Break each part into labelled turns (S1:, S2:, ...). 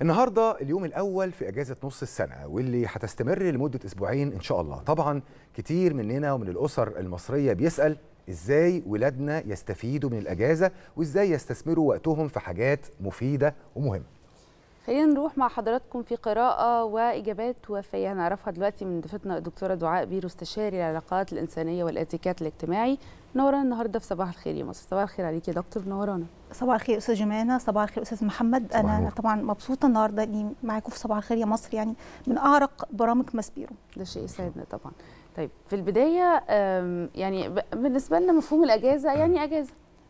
S1: النهارده اليوم الاول في اجازه نص السنه واللي هتستمر لمده اسبوعين ان شاء الله طبعا كتير مننا ومن الاسر المصريه بيسال ازاي ولادنا يستفيدوا من الاجازه وازاي يستثمروا وقتهم في حاجات مفيده ومهمه
S2: خلينا نروح مع حضراتكم في قراءة وإجابات وفية هنعرفها دلوقتي من ضيفتنا الدكتورة دعاء بيرو استشاري العلاقات الإنسانية والاتيكيت الاجتماعي نورانا النهارده في صباح الخير يا مصر صباح الخير عليك يا دكتور نورانا
S3: صباح الخير استاذ جمانه صباح الخير استاذ محمد
S1: صباح
S3: انا
S1: النور.
S3: طبعا مبسوطه النهارده اني معاكم في صباح الخير يا مصر يعني من اعرق برامج ماسبيرو
S2: ده شيء يسعدنا طبعا طيب في البداية أم، يعني ب- بالنسبة لنا مفهوم الأجازة يعني أجازة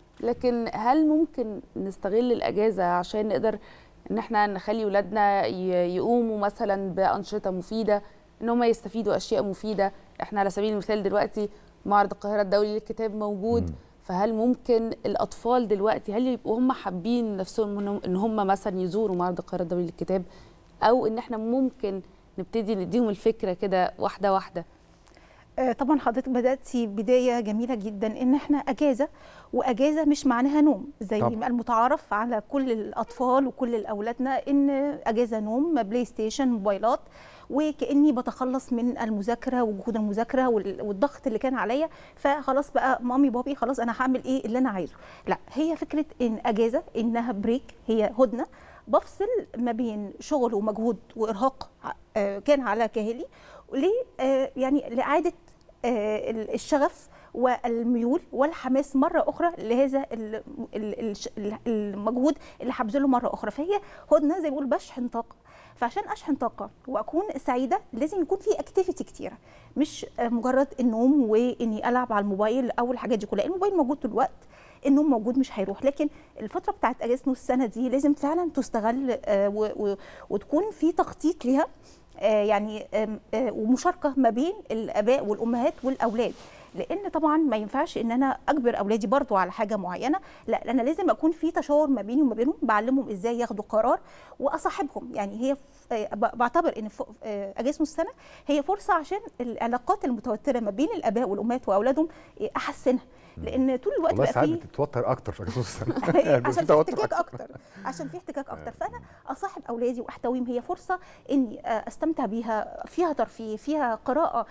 S2: لكن هل ممكن نستغل الأجازة عشان نقدر إن احنا نخلي ولادنا ي- يقوموا مثلا بأنشطة مفيدة إن هم يستفيدوا أشياء مفيدة احنا على سبيل المثال دلوقتي معرض القاهرة الدولي للكتاب موجود
S1: مم.
S2: فهل ممكن الأطفال دلوقتي هل يبقوا هم حابين نفسهم إنهم- إن هم مثلا يزوروا معرض القاهرة الدولي للكتاب أو إن احنا ممكن نبتدي نديهم الفكرة كده واحدة واحدة
S3: آه، طبعا حضرتك بداتي بدايه جميله جدا ان احنا اجازه واجازه مش معناها نوم زي
S1: طبعا.
S3: ما المتعارف على كل الاطفال وكل اولادنا ان اجازه نوم بلاي ستيشن موبايلات وكاني بتخلص من المذاكره وجهود المذاكره وال- والضغط اللي كان عليا فخلاص بقى مامي بابي خلاص انا هعمل ايه اللي انا عايزه لا هي فكره ان اجازه انها بريك هي هدنه بفصل ما بين شغل ومجهود وارهاق آه، كان على كاهلي وليه آه، يعني لاعاده آه، ال- الشغف والميول والحماس مره اخرى لهذا ال- ال- الش- ال- المجهود اللي هبذله مره اخرى فهي هدنه زي ما بقول بشحن طاقه فعشان اشحن طاقه واكون سعيده لازم يكون في اكتيفيتي كتيره مش آه، مجرد النوم واني العب على الموبايل او الحاجات دي كلها الموبايل موجود طول الوقت النوم موجود مش هيروح لكن الفتره بتاعت اجازه نص السنه دي لازم فعلا تستغل آه، و- و- وتكون في تخطيط ليها آه، يعني آم، آه، ومشاركه ما بين الاباء والامهات والاولاد لان طبعا ما ينفعش ان انا اجبر اولادي برضو على حاجه معينه لا انا لازم اكون في تشاور ما بيني وما بينهم بعلمهم ازاي ياخدوا قرار واصاحبهم يعني هي ف- آه، ب- بعتبر ان ف- آه، اجازه نص السنه هي فرصه عشان العلاقات المتوتره ما بين الاباء والامهات واولادهم آه، احسنها لان طول الوقت
S1: والله
S3: بقى
S1: ساعات
S3: فيه
S1: بتتوتر اكتر في اجازه السنه بيبقى
S3: عشان في
S1: توتر
S3: احتكاك اكتر عشان في احتكاك اكتر فانا اصاحب اولادي واحتويهم هي فرصه اني آه، استمتع بيها فيها ترفيه فيها قراءه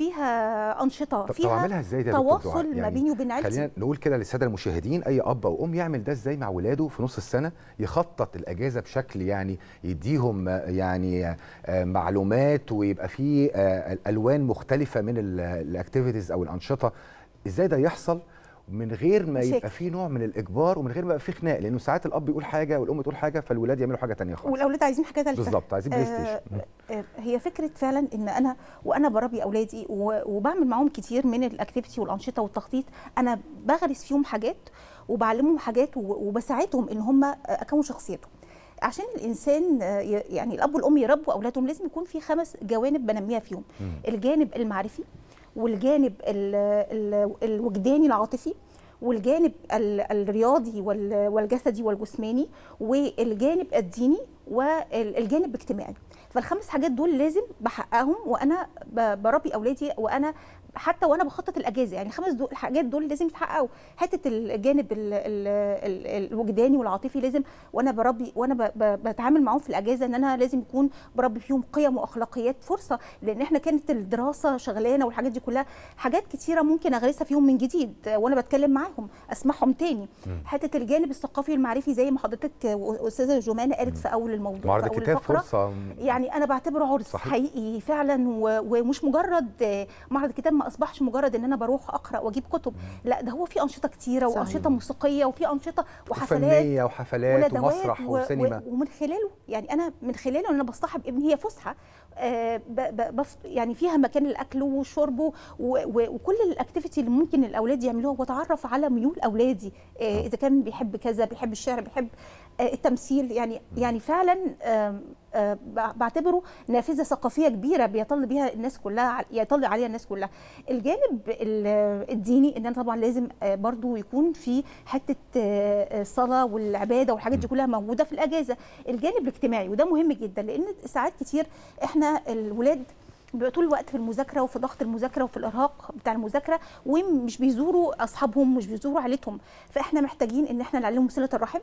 S3: فيها انشطه
S1: طب طب
S3: فيها
S1: اعملها ازاي ده يا دكتور دعاء؟
S3: تواصل ما بيني وبين عيلتي
S1: خلينا نقول كده للساده المشاهدين اي اب او ام يعمل ده ازاي مع ولاده في نص السنه يخطط الاجازه بشكل يعني يديهم آه، يعني آه، معلومات ويبقى فيه آه، الوان مختلفه من الاكتيفيتيز او الانشطه ازاي ده يحصل من غير ما يبقى
S3: مشاكل.
S1: فيه نوع من الاجبار ومن غير ما يبقى فيه خناق لانه ساعات الاب يقول حاجه والام تقول حاجه فالولاد يعملوا حاجه تانية خالص
S3: والاولاد عايزين حاجه ثالثه
S1: بالظبط عايزين بلاي
S3: آه،
S1: ستيشن
S3: آه، هي فكره فعلا ان انا وانا بربي اولادي و- وبعمل معاهم كتير من الاكتيفيتي والانشطه والتخطيط انا بغرس فيهم حاجات وبعلمهم حاجات و- وبساعدهم ان هم اكون شخصيتهم عشان الانسان آه، ي- يعني الاب والام يربوا اولادهم لازم يكون في خمس جوانب بنميها فيهم
S1: مم.
S3: الجانب المعرفي والجانب ال ال الوجداني العاطفي والجانب ال- الرياضي وال- والجسدي والجسماني والجانب الديني والجانب الاجتماعي فالخمس حاجات دول لازم بحققهم وانا ب- بربي اولادي وانا حتى وانا بخطط الاجازه يعني الخمس دول الحاجات دول لازم يتحققوا حته الجانب ال ال ال الوجداني والعاطفي لازم وانا بربي وانا ب- ب- بتعامل معاهم في الاجازه ان انا لازم يكون بربي فيهم قيم واخلاقيات فرصه لان احنا كانت الدراسه شغلانه والحاجات دي كلها حاجات كتيره ممكن اغرسها فيهم من جديد وانا بتكلم معاهم اسمعهم تاني حته الجانب الثقافي والمعرفي زي ما حضرتك واستاذه جمانه قالت في اول الموضوع
S1: معرض
S3: في اول
S1: الكتاب
S3: الفقره
S1: فرصه
S3: يعني انا بعتبره عرس
S1: صحيح.
S3: حقيقي فعلا و- ومش مجرد آه، معرض الكتاب ما اصبحش مجرد ان انا بروح اقرا واجيب كتب لا ده هو في انشطه كتيره
S2: صحيح.
S3: وانشطه موسيقيه وفي انشطه وحفلات
S1: فنيه وحفلات
S3: وندوات
S1: ومسرح
S3: و-
S1: وسينما
S3: و- ومن خلاله يعني انا من خلاله انا بصطحب ابني هي فسحه آه، ب- ب- بف- يعني فيها مكان الاكل وشربه و- و- وكل الاكتيفيتي اللي ممكن الاولاد يعملوها واتعرف على ميول اولادي آه، اذا كان بيحب كذا بيحب الشعر بيحب آه، التمثيل يعني يعني فعلا آم، آه، ب- بعتبره نافذه ثقافيه كبيره بيطل بيها الناس كلها على- يطل عليها الناس كلها الجانب ال- الديني ان انا طبعا لازم آه، برضو يكون في حته آه، الصلاه والعباده والحاجات دي كلها موجوده في الاجازه الجانب الاجتماعي وده مهم جدا لان ساعات كتير احنا الولاد بيبقى طول الوقت في المذاكره وفي ضغط المذاكره وفي الارهاق بتاع المذاكره ومش بيزوروا اصحابهم مش بيزوروا عيلتهم فاحنا محتاجين ان احنا نعلمهم صله الرحم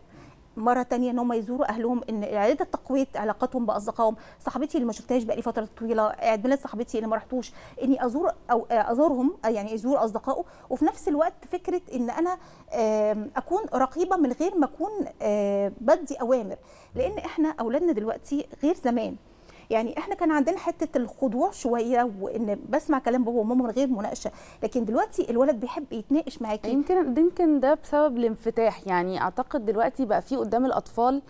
S3: مره تانية ان هم يزوروا اهلهم ان اعاده تقويه علاقتهم باصدقائهم صاحبتي اللي ما شفتهاش بقالي فتره طويله عيد ميلاد صاحبتي اللي ما رحتوش اني ازور او ازورهم يعني ازور اصدقائه وفي نفس الوقت فكره ان انا آم، اكون رقيبه من غير ما اكون آه، بدي اوامر لان احنا اولادنا دلوقتي غير زمان يعني احنا كان عندنا حته الخضوع شويه وان بسمع كلام بابا وماما من غير مناقشه لكن دلوقتي الولد بيحب يتناقش معاكي
S2: يمكن يمكن ده بسبب الانفتاح يعني اعتقد دلوقتي بقى في قدام الاطفال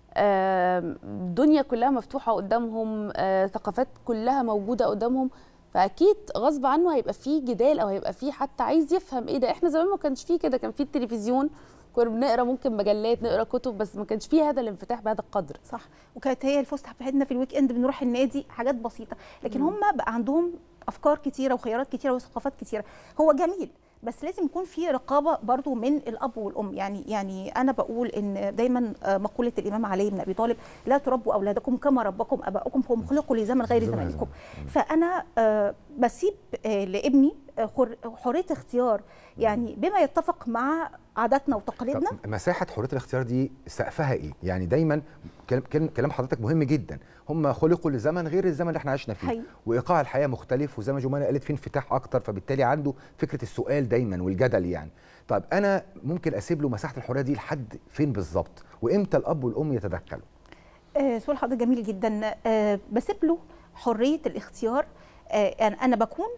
S2: آم، الدنيا كلها مفتوحه قدامهم آه، ثقافات كلها موجوده قدامهم فاكيد غصب عنه هيبقى في جدال او هيبقى في حتى عايز يفهم ايه ده احنا زمان ما كانش فيه كده كان في التلفزيون كنا بنقرا ممكن مجلات نقرا كتب بس ما كانش فيه هذا الانفتاح بهذا القدر
S3: صح وكانت هي الفسحه بتاعتنا في الويك اند بنروح النادي حاجات بسيطه لكن هم بقى عندهم افكار كتيره وخيارات كتيره وثقافات كتيره هو جميل بس لازم يكون في رقابه برضو من الاب والام يعني يعني انا بقول ان دايما آه، مقوله الامام علي بن ابي طالب لا تربوا اولادكم كما ربكم اباؤكم فهم خلقوا لزمن غير
S1: زمن
S3: زمانكم
S1: زمن.
S3: فانا آه، بسيب آه، لابني آه، حر- حريه اختيار يعني بما يتفق مع عاداتنا وتقاليدنا
S1: طب مساحه حريه الاختيار دي سقفها ايه يعني دايما كلام كلام- كلام حضرتك مهم جدا هم خلقوا لزمن غير الزمن اللي احنا عشنا فيه
S3: حقيقي.
S1: وايقاع الحياه مختلف وزي ما جمانه قالت في انفتاح اكتر فبالتالي عنده فكره السؤال دايما والجدل يعني طب انا ممكن اسيب له مساحه الحريه دي لحد فين بالظبط وامتى الاب والام يتدخلوا
S3: آه، سؤال حضرتك جميل جدا آه، بسيب له حريه الاختيار آه، يعني انا بكون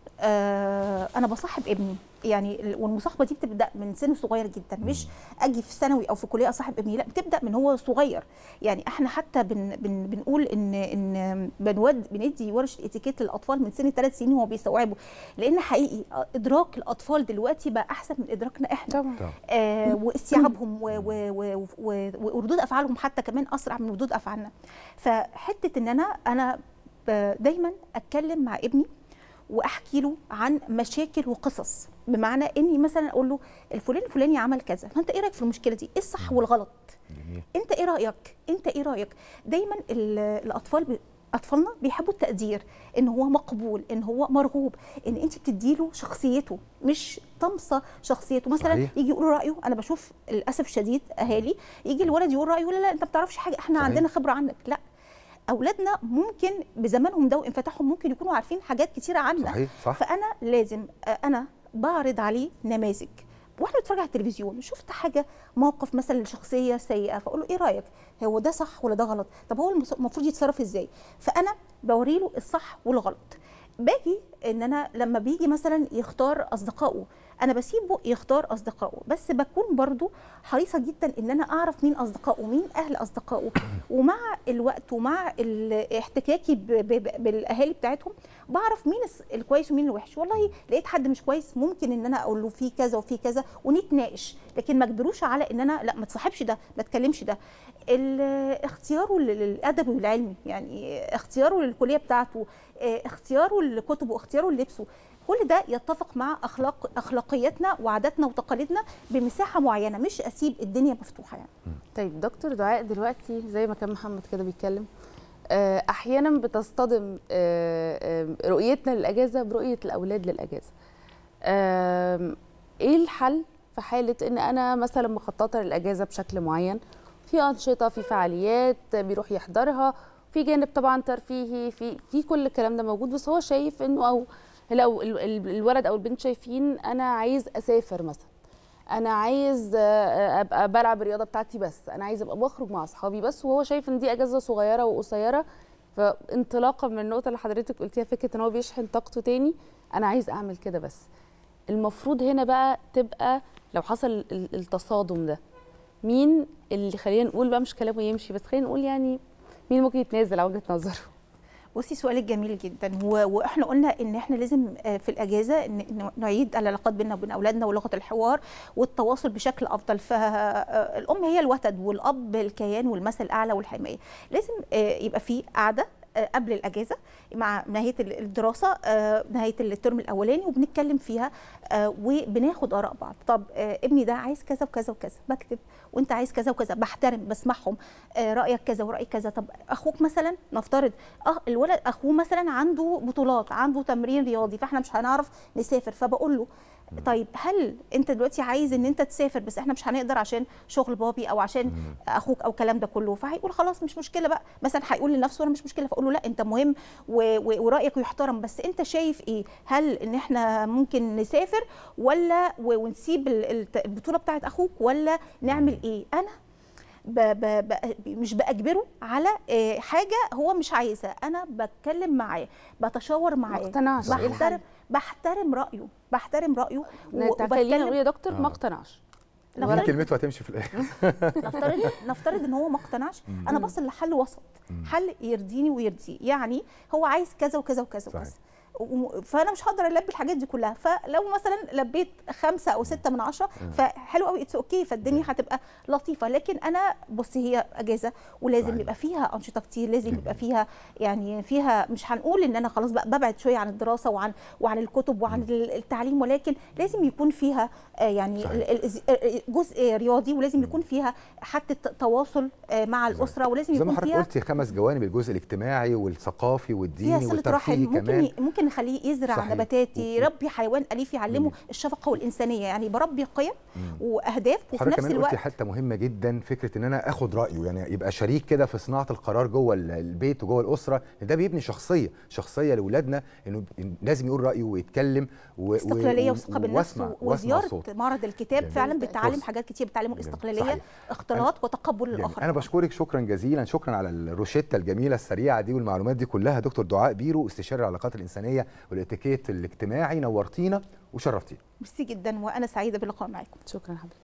S3: آه، انا بصاحب ابني يعني ال- والمصاحبه دي بتبدا من سن صغير جدا مش اجي في ثانوي او في كليه اصاحب ابني لا بتبدا من هو صغير يعني احنا حتى بن بن بنقول ان ان بنود بندي ورش الاتيكيت للاطفال من سن ثلاث سنين وهو بيستوعبوا لان حقيقي آه، ادراك الاطفال دلوقتي بقى احسن من ادراكنا احنا
S2: طبعا
S1: طب
S3: آه واستيعابهم و- و- و- و- وردود افعالهم حتى كمان اسرع من ردود افعالنا فحته ان انا انا ب- دايما اتكلم مع ابني واحكي له عن مشاكل وقصص بمعنى اني مثلا اقول له الفلان الفلاني عمل كذا فانت ايه رايك في المشكله دي ايه الصح والغلط
S1: جميل
S3: انت ايه رايك انت ايه رايك دايما ال- الاطفال ب... اطفالنا بيحبوا التقدير ان هو مقبول ان هو مرغوب ان انت بتديله شخصيته مش طمسه شخصيته مثلا
S1: صحيح.
S3: يجي يقول رايه انا بشوف للاسف الشديد اهالي يجي الولد يقول رايه لا لا انت ما بتعرفش حاجه احنا
S1: صحيح.
S3: عندنا خبره عنك لا اولادنا ممكن بزمانهم ده وانفتاحهم ممكن يكونوا عارفين حاجات كتيره عنا
S1: صحيح صح
S3: فانا لازم آه، انا بعرض عليه نماذج واحنا بنتفرج على التلفزيون شفت حاجه موقف مثلا لشخصيه سيئه فاقول له ايه رايك هو ده صح ولا ده غلط طب هو المس- المفروض يتصرف ازاي فانا بوري له الصح والغلط باجي ان انا لما بيجي مثلا يختار اصدقائه انا بسيبه يختار اصدقائه بس بكون برضو حريصه جدا ان انا اعرف مين اصدقائه مين اهل اصدقائه ومع الوقت ومع ال- احتكاكي ب- ب- بالاهالي بتاعتهم بعرف مين الس- الكويس ومين الوحش والله لقيت حد مش كويس ممكن ان انا اقول له في كذا وفي كذا ونتناقش لكن ما اجبروش على ان انا لا ما تصاحبش ده ما تكلمش ده ال- اختياره لل- للادبي والعلمي يعني اختياره للكليه بتاعته اه، اختياره لكتبه اختياره للبسه كل ده يتفق مع اخلاق اخلاقياتنا وعاداتنا وتقاليدنا بمساحه معينه مش اسيب الدنيا مفتوحه يعني
S2: طيب دكتور دعاء دلوقتي زي ما كان محمد كده بيتكلم آه، احيانا بتصطدم آه، آه، رؤيتنا للاجازه برؤيه الاولاد للاجازه آم، ايه الحل في حاله ان انا مثلا مخططه للاجازه بشكل معين في انشطه في فعاليات بيروح يحضرها في جانب طبعا ترفيهي في في كل الكلام ده موجود بس هو شايف انه او لو ال- ال- الولد او البنت شايفين انا عايز اسافر مثلا انا عايز آه، ابقى بلعب الرياضه بتاعتي بس انا عايز ابقى بخرج مع اصحابي بس وهو شايف ان دي اجازه صغيره وقصيره فانطلاقا من النقطه اللي حضرتك قلتيها فكره ان هو بيشحن طاقته تاني انا عايز اعمل كده بس المفروض هنا بقى تبقى لو حصل ال- التصادم ده مين اللي خلينا نقول بقى مش كلامه يمشي بس خلينا نقول يعني مين ممكن يتنازل على وجهه نظره
S3: بصي سؤالك جميل جدا و- واحنا قلنا ان احنا لازم آه، في الاجازه ن- ن- نعيد العلاقات بيننا وبين اولادنا ولغه الحوار والتواصل بشكل افضل فالام هي الوتد والاب الكيان والمثل الاعلى والحمايه لازم آه، يبقى في قعده آه، قبل الاجازه مع نهايه ال- الدراسه آه، نهايه الترم الاولاني وبنتكلم فيها آه، وبناخد اراء بعض طب آه، ابني ده عايز كذا وكذا وكذا بكتب وانت عايز كذا وكذا بحترم بسمعهم آه، رايك كذا ورايي كذا طب اخوك مثلا نفترض اه الولد اخوه مثلا عنده بطولات عنده تمرين رياضي فاحنا مش هنعرف نسافر فبقول له طيب هل انت دلوقتي عايز ان انت تسافر بس احنا مش هنقدر عشان شغل بابي او عشان اخوك او الكلام ده كله فهيقول خلاص مش مشكله بقى مثلا هيقول لنفسه انا مش مشكله فاقول له لا انت مهم و- و- ورايك يحترم بس انت شايف ايه هل ان احنا ممكن نسافر ولا و- ونسيب ال- الت- البطوله بتاعت اخوك ولا نعمل ايه انا ب ب ب مش باجبره على آه، حاجه هو مش عايزها انا بتكلم معاه بتشاور
S2: ما
S3: معاه
S2: اقتنعش إيه الحل؟
S3: بحترم بحترم رايه بحترم رايه و-
S2: خلينا نقول يا دكتور
S1: آه.
S2: ما اقتنعش
S1: دي
S3: نفترض
S1: كلمته هتمشي في الاخر
S3: نفترض نفترض ان هو ما اقتنعش انا بصل لحل وسط حل يرضيني ويرضيه يعني هو عايز كذا وكذا وكذا
S1: صحيح.
S3: وكذا و- فانا مش هقدر البي الحاجات دي كلها فلو مثلا لبيت خمسة او ستة من عشرة فحلو قوي اتس اوكي فالدنيا هتبقى لطيفه لكن انا بصي هي اجازه ولازم
S1: صحيح.
S3: يبقى فيها انشطه كتير لازم يبقى فيها يعني فيها مش هنقول ان انا خلاص بقى ببعد شويه عن الدراسه وعن وعن الكتب وعن التعليم ولكن لازم يكون فيها آه، يعني
S1: صحيح.
S3: ال- ال- آه، جزء رياضي ولازم يكون فيها حتى تواصل آه، مع الاسره ولازم
S1: زي ما
S3: يكون
S1: حضرتك
S3: فيها
S1: قلتي خمس جوانب الجزء الاجتماعي والثقافي
S3: فيها
S1: والديني
S3: صله رحم
S1: والترفيهي
S3: ممكن
S1: كمان
S3: ي- ممكن نخليه يزرع
S1: صحيح.
S3: نباتات
S1: و-
S3: يربي حيوان اليف يعلمه الشفقه والانسانيه يعني بربي قيم واهداف وفي
S1: وحضرتك
S3: نفس
S1: كمان قلتي
S3: الوقت
S1: حته مهمه جدا فكره ان انا اخد رايه يعني يبقى شريك كده في صناعه القرار جوه ال- البيت وجوه الاسره ده بيبني شخصيه شخصيه لاولادنا انه لازم يقول رايه ويتكلم و...
S3: استقلاليه
S1: و-
S3: وثقه بالنفس
S1: واسمع-
S3: و-
S1: واسمع
S3: وزياره
S1: صوته.
S3: معرض الكتاب
S1: جميل.
S3: فعلا بتعلم
S1: فرصة.
S3: حاجات كتير بتعلم
S1: جميل.
S3: الاستقلاليه
S1: صحيح.
S3: اختلاط وتقبل
S1: يعني
S3: الاخر
S1: انا بشكرك شكرا جزيلا شكرا على الروشته الجميله السريعه دي والمعلومات دي كلها دكتور دعاء بيرو استشاري العلاقات الانسانيه والاتيكيت الاجتماعي نورتينا وشرفتينا
S3: ميرسي جدا وانا سعيده باللقاء معاكم
S2: شكرا حضرتك